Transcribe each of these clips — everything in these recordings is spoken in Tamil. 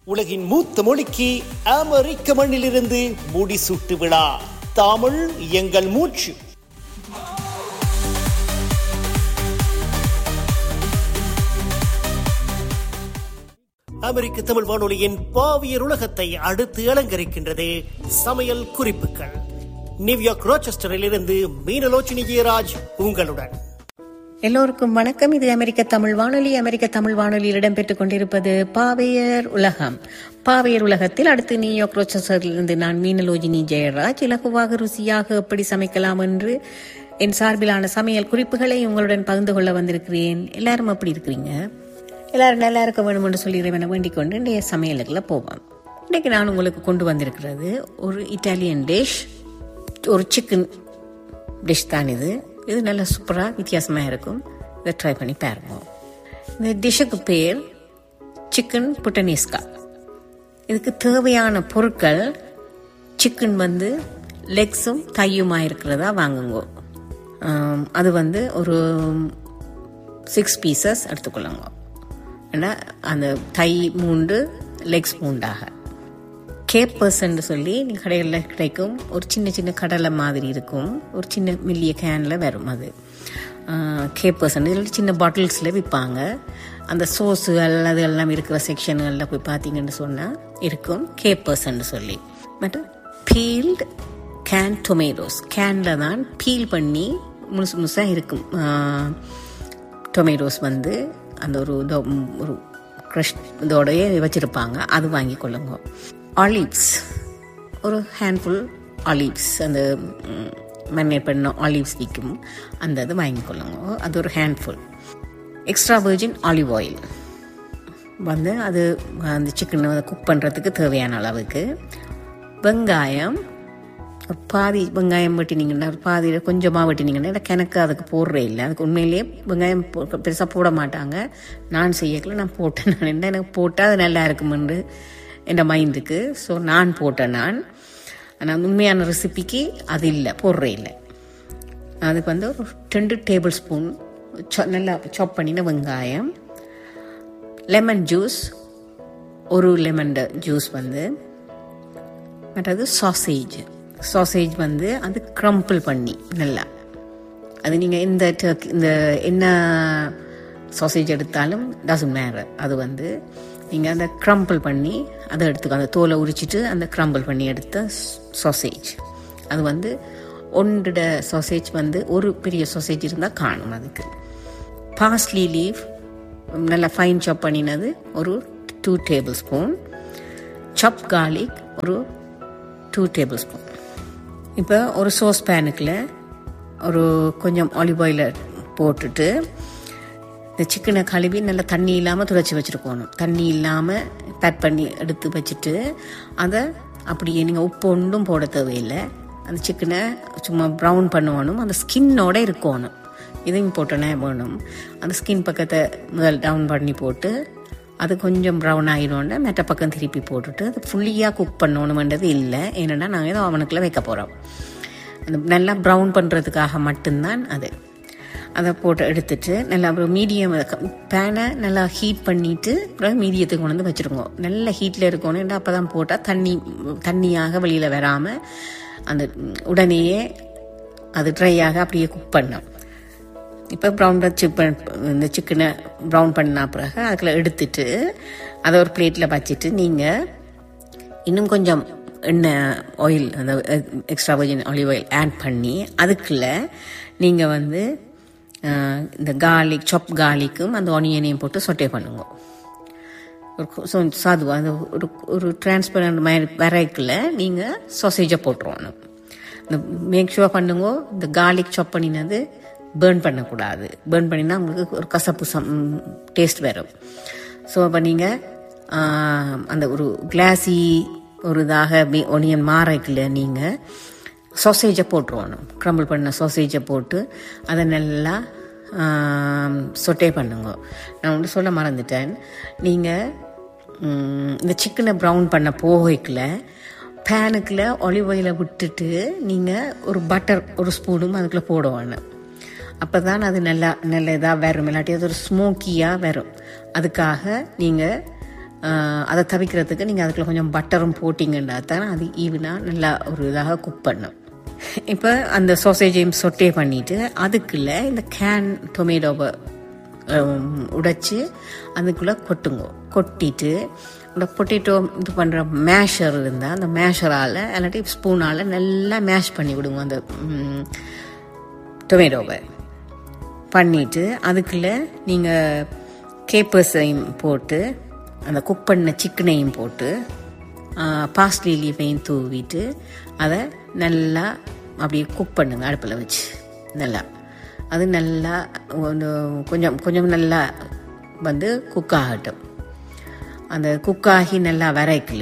உலகின் மூத்த மொழிக்கு அமெரிக்க மண்ணிலிருந்து முடிசூட்டு விழா தமிழ் எங்கள் மூச்சு அமெரிக்க தமிழ் வானொலியின் பாவியர் உலகத்தை அடுத்து அலங்கரிக்கின்றது சமையல் குறிப்புகள் நியூயார்க் ரோச்செஸ்டரில் இருந்து மீனலோச்சினி ஜெயராஜ் உங்களுடன் எல்லோருக்கும் வணக்கம் இது அமெரிக்க தமிழ் வானொலி அமெரிக்க தமிழ் வானொலியில் இடம்பெற்றுக் கொண்டிருப்பது பாவையர் உலகம் பாவையர் உலகத்தில் அடுத்து நியூயார்க் ரோச்சஸரிலிருந்து நான் மீனலோஜினி ஜெயராஜ் இலகுவாக ருசியாக எப்படி சமைக்கலாம் என்று என் சார்பிலான சமையல் குறிப்புகளை உங்களுடன் பகிர்ந்து கொள்ள வந்திருக்கிறேன் எல்லாரும் அப்படி இருக்கிறீங்க எல்லாரும் நல்லா இருக்க வேண்டும் என்று சொல்லி இறைவனை வேண்டிக் கொண்டு இன்றைய சமையலுக்குள்ள போவோம் இன்றைக்கு நான் உங்களுக்கு கொண்டு வந்திருக்கிறது ஒரு இட்டாலியன் டிஷ் ஒரு சிக்கன் டிஷ் தான் இது இது நல்ல சூப்பராக வித்தியாசமாக இருக்கும் இதை ட்ரை பண்ணி பாருங்க இந்த டிஷ்ஷுக்கு பேர் சிக்கன் புட்டனீஸ்கா இதுக்கு தேவையான பொருட்கள் சிக்கன் வந்து லெக்ஸும் தையுமா இருக்கிறதா வாங்குங்க ஆம், அது வந்து ஒரு சிக்ஸ் பீசஸ் எடுத்துக்கொள்ளுங்க ஏன்னா அந்த தை மூண்டு லெக்ஸ் மூண்டாக கேப்பர்ஸ்ன்னு சொல்லி கடைகளில் கிடைக்கும் ஒரு சின்ன சின்ன கடலை மாதிரி இருக்கும் ஒரு சின்ன மில்லிய கேனில் வரும் அது கேப்பர்ஸ்ன்னு இதில் சின்ன பாட்டில்ஸில் விற்பாங்க அந்த சோஸுகள் அது எல்லாம் இருக்கிற செக்ஷன்களில் போய் பார்த்தீங்கன்னு சொன்னால் இருக்கும் கேப்பர்ஸ்ன்னு சொல்லி மற்றும் பீல்டு கேன் டொமேட்டோஸ் கேனில் தான் பீல் பண்ணி முழுசு முழுசாக இருக்கும் டொமேட்டோஸ் வந்து அந்த ஒரு இதோ ம், ஒரு க்ரஷ் இதோடய வச்சுருப்பாங்க அது வாங்கி கொள்ளுங்க ஆலிவ்ஸ் ஒரு ஹேண்ட்ஃபுல் ஆலிவ்ஸ் அந்த மேரினேட் பண்ண ஆலிவ்ஸ் விற்கும் அந்த இது வாங்கி கொள்ளுங்க அது ஒரு handful extra virgin olive oil வந்து அது அந்த சிக்கனை குக் பண்ணுறதுக்கு தேவையான அளவுக்கு வெங்காயம் ஒரு பாதி வெங்காயம் வெட்டினீங்கன்னா ஒரு பாதியில் கொஞ்சமாக வெட்டினீங்கன்னா இல்லை கிணக்கு அதுக்கு போடுறே இல்லை அதுக்கு உண்மையிலேயே வெங்காயம் பெருசாக போட மாட்டாங்க நான் செய்யக்கல நான் போட்டேன் நான் என்ன எனக்கு போட்டால் அது நல்லா இருக்குமென்று என் மைண்டுக்கு ஸோ நான் போட்டேன் நான் ஆனால் உண்மையான ரெசிபிக்கு அது இல்லை போடுறே இல்லை அதுக்கு வந்து ஒரு ரெண்டு டேபிள் ஸ்பூன் நல்லா சாப் பண்ணின வெங்காயம் லெமன் ஜூஸ் ஒரு லெமன் ஜூஸ் வந்து மற்றது சாசேஜ் சாசேஜ் வந்து அது க்ரம்பிள் பண்ணி நல்லா அது நீங்கள் இந்த turkey- இந்த என்ன சாசேஜ் எடுத்தாலும் டசன் மேரர் அது வந்து நீங்கள் அந்த க்ரம்பிள் பண்ணி அதை எடுத்துக்க அந்த தோலை உரிச்சிட்டு அந்த க்ரம்பிள் பண்ணி எடுத்த சாசேஜ் அது வந்து ஒன்றுட சாசேஜ் வந்து ஒரு பெரிய சாசேஜ் இருந்தால் காணும் அதுக்கு பார்ஸ்லி லீஃப் நல்லா ஃபைன் சாப் பண்ணினது ஒரு two tablespoon chop garlic ஒரு டூ டேபிள் ஸ்பூன் இப்போ ஒரு சோஸ் பேனுக்குள்ள ஒரு கொஞ்சம் ஆலிவ் ஆயிலை போட்டுட்டு இந்த சிக்கனை கழுவி நல்லா தண்ணி இல்லாமல் துடைச்சி வச்சுருக்கணும் தண்ணி இல்லாமல் பேக் பண்ணி எடுத்து வச்சுட்டு அதை அப்படியே நீங்கள் உப்பு ஒன்றும் போட தேவையில்லை அந்த சிக்கனை சும்மா ப்ரௌன் பண்ணணும் அந்த ஸ்கின்னோட இருக்கணும் இதையும் போட்டோன்னே வேணும் அந்த ஸ்கின் பக்கத்தை முதல் டவுன் பண்ணி போட்டு அது கொஞ்சம் ப்ரௌன் ஆகிடோன்னு மெட்ட பக்கம் திருப்பி போட்டுட்டு அது ஃபுல்லியாக குக் பண்ணணுமென்றது இல்லை ஏன்னா நாங்கள் ஏதோ அவனுக்குள்ள வைக்க போகிறோம் அந்த நல்லா ப்ரௌன் பண்ணுறதுக்காக மட்டும்தான் அது அதை போட்டு எடுத்துட்டு நல்லா அப்புறம் மீடியம் பேனை நல்லா ஹீட் பண்ணிட்டு அப்புறம் மீடியத்துக்கு கொண்டு வந்து வச்சுருங்க நல்ல ஹீட்டில் இருக்கணும் அப்போ தான் போட்டால் தண்ணி தண்ணியாக வெளியில் வராமல் அந்த உடனேயே அது ட்ரையாக அப்படியே குக் பண்ணும் இப்போ ப்ரௌன் சிக்கன் இந்த சிக்கனை ப்ரௌன் பண்ண பிறகு அதுக்குள்ள எடுத்துட்டு அதை ஒரு பிளேட்டில் வச்சுட்டு நீங்கள் இன்னும் கொஞ்சம் எண்ணெய் ஆயில் அந்த extra virgin olive oil add பண்ணி அதுக்குள்ள நீங்கள் வந்து அஹ், இந்த கார்லிக் சாப் கார்லிக்கும் அந்த ஆனியனையும் போட்டு சொட்டே பண்ணுங்க ஒரு கு- so சாது அந்த ஒரு ஒரு டிரான்ஸ்பரண்ட் மாதிரி வரைக்குள்ள நீங்கள் சாசேஜை போட்டுருவானும் இந்த மேக் ஷுவர் பண்ணுங்க இந்த கார்லிக் சாப் பண்ணினது பேர்ன் பண்ணக்கூடாது பேர்ன் பண்ணினா உங்களுக்கு ஒரு கசப்பு சம் டேஸ்ட் வரும் ஸோ அப்போ நீங்கள் அந்த ஒரு கிளாஸி ஒரு இதாக ஒனியன் மாறக்குள்ள நீங்கள் சாசேஜை போட்டுருவானும் க்ரம்பிள் பண்ண சாசேஜை போட்டு அதை நல்லா சொட்டே பண்ணுங்க நான் ஒன்று சொல்ல மறந்துட்டேன் நீங்கள் இந்த சிக்கனை ப்ரௌன் பண்ண போகைக்குள்ள பேனுக்குள்ள ஒலிவ் ஆயிலை விட்டுட்டு நீங்கள் ஒரு பட்டர் ஒரு ஸ்பூனும் அதுக்குள்ளே போடுவானு அப்போ தான் அது நல்லா நல்ல இதாக வரும் இல்லாட்டி அது ஒரு ஸ்மோக்கியாக வரும் அதுக்காக நீங்கள் ஆஹ், அதை தவிக்கிறதுக்கு நீங்கள் அதுக்குள்ள கொஞ்சம் பட்டரும் போட்டிங்கன்னா தான் அது ஈவனாக நல்லா ஒரு இதாக குக் பண்ணும் இப்போ அந்த சோசேஜையும் சொட்டே பண்ணிவிட்டு அதுக்குள்ள இந்த கேன் டொமேட்டோவை உடைச்சி அதுக்குள்ளே கொட்டுங்க கொட்டிட்டு இந்த பொட்டேட்டோ இது பண்ணுற மேஷர் இருந்தால் அந்த மேஷரால் இல்லாட்டி ஸ்பூனால் நல்லா மேஷ் பண்ணி விடுங்க அந்த டொமேட்டோவை பண்ணிவிட்டு அதுக்குள்ளே நீங்கள் கேப்பர்ஸையும் போட்டு அந்த குக் பண்ண சிக்கனையும் போட்டு பாஸ்லி லீஃபையும் தூவிட்டு அதை நல்லா அப்படியே குக் பண்ணுங்க அடுப்பில் வச்சு நல்லா அது நல்லா ஒரு கொஞ்சம் கொஞ்சம் நல்லா வந்து குக் ஆகட்டும் அந்த குக் ஆகி நல்லா வரைக்கல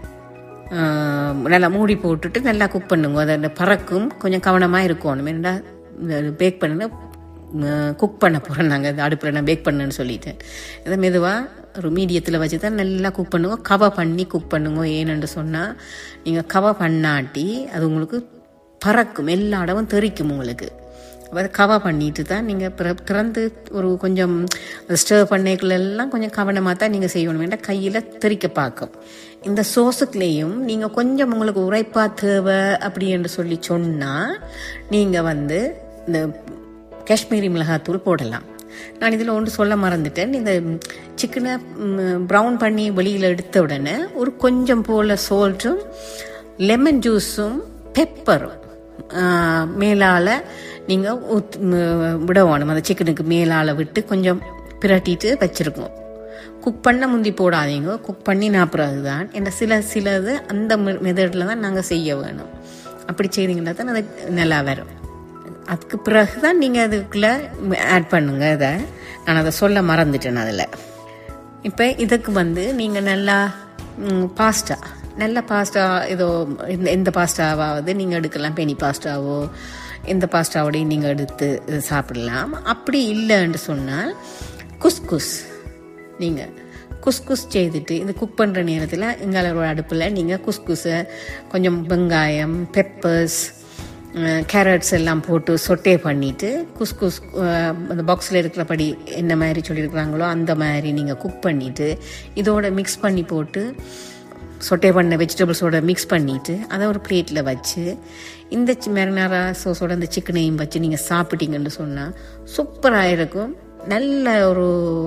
நல்லா மூடி போட்டுட்டு நல்லா குக் பண்ணுங்க அது அந்த பறக்கும் கொஞ்சம் கவனமாக இருக்கணும் ஏன்னா பேக் பண்ண குக் பண்ண போகிறோம் நாங்கள் இந்த அடுப்பில் நான் பேக் பண்ணேன்னு சொல்லிட்டேன் இதை மெதுவாக ஒரு மீடியத்தில் வச்சு தான் நல்லா குக் பண்ணுங்க கவர் பண்ணி குக் பண்ணுங்க ஏன்னு சொன்னால் நீங்கள் கவர் பண்ணாட்டி அது உங்களுக்கு பறக்கும் எல்லா இடமும் தெறிக்கும் உங்களுக்கு அப்ப அதை கவர் பண்ணிட்டு தான் நீங்கள் பிற திறந்து ஒரு கொஞ்சம் ஸ்டர் பண்ணைக்குள்ளெல்லாம் கொஞ்சம் கவனமாக தான் நீங்கள் செய்யணும் வேண்டாம் கையில் தெறிக்க பார்க்கும் இந்த சோசுக்குலேயும் நீங்கள் கொஞ்சம் உங்களுக்கு உரைப்பா தேவை அப்படி என்று சொல்லி சொன்னால் நீங்கள் வந்து இந்த காஷ்மீரி மிளகாத்தூள் போடலாம் நான் இதில் ஒன்று சொல்ல மறந்துட்டேன் இந்த சிக்கனை ப்ரௌன் பண்ணி வெளியில் எடுத்த உடனே ஒரு கொஞ்சம் போல் சோல்ட்டும் லெமன் ஜூஸும் பெப்பரும் மேலால் நீங்கள் ஊத் விட வேணும் அந்த சிக்கனுக்கு மேலால் விட்டு கொஞ்சம் பிரட்டிட்டு வச்சுருக்கோம் குக் பண்ண முந்தி போடாதீங்க குக் பண்ணி நாப்புறது தான் ஏன்னா சில சிலது அந்த மெத்தடில் தான் நாங்கள் செய்ய வேணும் அப்படி செய்தீங்கன்னா தான் அது நல்லா வரும் அதுக்கு பிறகு தான் நீங்கள் அதுக்குள்ளே ஆட் பண்ணுங்க இதை நான் அதை சொல்ல மறந்துட்டேன் அதில் இப்போ இதுக்கு வந்து நீங்கள் நல்லா பாஸ்டா நல்ல பாஸ்டா ஏதோ இந்த எந்த பாஸ்டாவாவது நீங்கள் எடுக்கலாம் பெனி பாஸ்டாவோ எந்த பாஸ்டாவோடையும் நீங்கள் எடுத்து சாப்பிடலாம் அப்படி இல்லைன்னு சொன்னால் குஸ்குஸ் நீங்கள் குஸ்குஸ் செய்துட்டு இந்த குக் பண்ணுற நேரத்தில் எங்களோட அடுப்பில் நீங்கள் குஸ்குஸை கொஞ்சம் வெங்காயம் பெப்பர்ஸ் கேரட்ஸ் எல்லாம் போட்டு சொட்டே பண்ணிவிட்டு குஸ்குஸ் அந்த பாக்ஸில் இருக்கிறபடி என்ன மாதிரி சொல்லியிருக்கிறாங்களோ அந்த மாதிரி நீங்கள் குக் பண்ணிவிட்டு இதோட மிக்ஸ் பண்ணி போட்டு சொட்டே பண்ண வெஜிடபிள்ஸோட மிக்ஸ் பண்ணிவிட்டு அதை ஒரு பிளேட்டில் வச்சு இந்த மெரினாரா சோஸோட அந்த சிக்கனையும் வச்சு நீங்கள் சாப்பிட்டீங்கன்னு சொன்னால் சூப்பராக இருக்கும் நல்ல ஒரு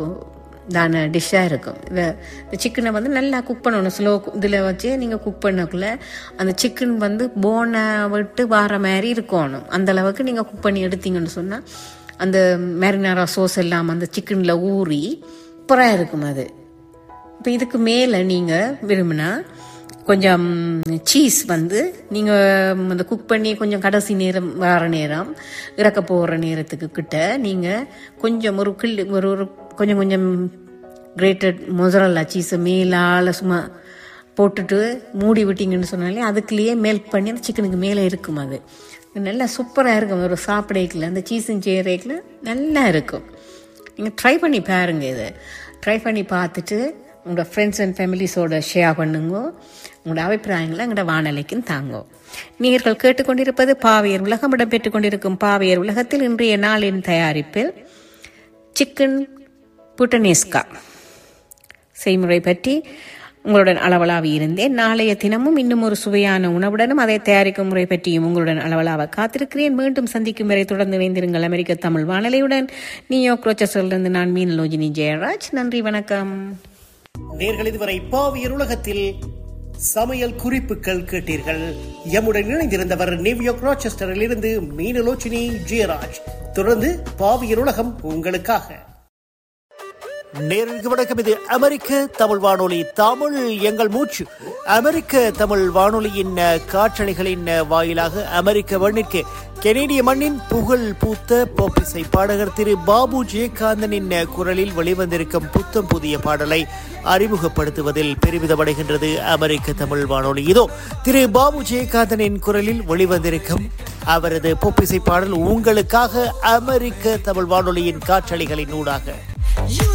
தான டிஷ்ஷாக இருக்கும் இந்த இந்த சிக்கனை வந்து நல்லா குக் பண்ணணும் ஸ்லோ இதில் வச்சு நீங்கள் குக் பண்ணக்குள்ள அந்த சிக்கன் வந்து போனை விட்டு வர மாதிரி இருக்கணும் அந்த அளவுக்கு நீங்கள் குக் பண்ணி எடுத்தீங்கன்னு சொன்னால் அந்த மேரினாரா சோஸ் எல்லாம் அந்த சிக்கனில் ஊறி சூப்பராக இருக்கும் அது இப்போ இதுக்கு மேலே நீங்கள் விரும்பினா கொஞ்சம் சீஸ் வந்து நீங்கள் அந்த குக் பண்ணி கொஞ்சம் கடைசி நேரம் வர நேரம் இறக்க போகிற நேரத்துக்கு கிட்ட நீங்கள் கொஞ்சம் ஒரு கிள்ளி ஒரு ஒரு கொஞ்சம் கொஞ்சம் கிரேட்டட் மொசரல்லா சீஸை மேலால் சும்மா போட்டுட்டு மூடி விட்டீங்கன்னு சொன்னாலே அதுக்குள்ளேயே மெல்ட் பண்ணி அந்த சிக்கனுக்கு மேலே இருக்கும் அது நல்லா சூப்பராக இருக்கும் ஒரு சாப்பிடைக்கில் அந்த சீஸும் செய்கிறேக்கில் நல்லா இருக்கும் நீங்கள் ட்ரை பண்ணி பாருங்க இதை ட்ரை பண்ணி பார்த்துட்டு உங்களோட ஃப்ரெண்ட்ஸ் அண்ட் ஃபேமிலிஸோட ஷேர் பண்ணுங்க உங்களோட அபிப்பிராயங்களை எங்களோட வானொலிக்கும் தாங்கோ நீங்கள் கேட்டுக்கொண்டிருப்பது பாவையர் உலகம் இடம்பெற்றுக் கொண்டிருக்கும் பாவையர் உலகத்தில் இன்றைய நாளின் தயாரிப்பில் சிக்கன் புட்டனேஸ்கா செய்முறை பற்றி உங்களுடன் அளவலாவி இருந்தேன் நாளைய தினமும் இன்னும் ஒரு சுவையான உணவுடனும் அதை தயாரிக்கும் முறை பற்றியும் உங்களுடன் அளவலாக காத்திருக்கிறேன் மீண்டும் சந்திக்கும் வரை தொடர்ந்து வைந்திருங்கள் அமெரிக்க தமிழ் வானொலியுடன் நியூயார்க் ரோச்சஸிலிருந்து நான் மீன் லோஜினி ஜெயராஜ் நன்றி வணக்கம் நேர்கள் இதுவரை பாவியர் உலகத்தில் சமையல் குறிப்புகள் கேட்டீர்கள் எம்முடன் இணைந்திருந்தவர் நியூயார்க் ராச்செஸ்டரில் இருந்து மீனலோச்சினி ஜெயராஜ் தொடர்ந்து பாவியர் உலகம் உங்களுக்காக நேருக்கு வணக்கம் இது அமெரிக்க தமிழ் வானொலி தமிழ் எங்கள் மூச்சு அமெரிக்க தமிழ் வானொலியின் காற்றலைகளின் வாயிலாக அமெரிக்க மண்ணிற்கு கெனேடிய மண்ணின் புகழ் பூத்த போப்பிசை பாடகர் திரு பாபு ஜெயகாந்தனின் குரலில் வெளிவந்திருக்கும் புத்தம் புதிய பாடலை அறிமுகப்படுத்துவதில் பெருமிதமடைகின்றது அமெரிக்க தமிழ் வானொலி இதோ திரு பாபு ஜெயகாந்தனின் குரலில் வெளிவந்திருக்கும் அவரது பொப்பிசை பாடல் உங்களுக்காக அமெரிக்க தமிழ் வானொலியின் காற்றலைகளின் ஊடாக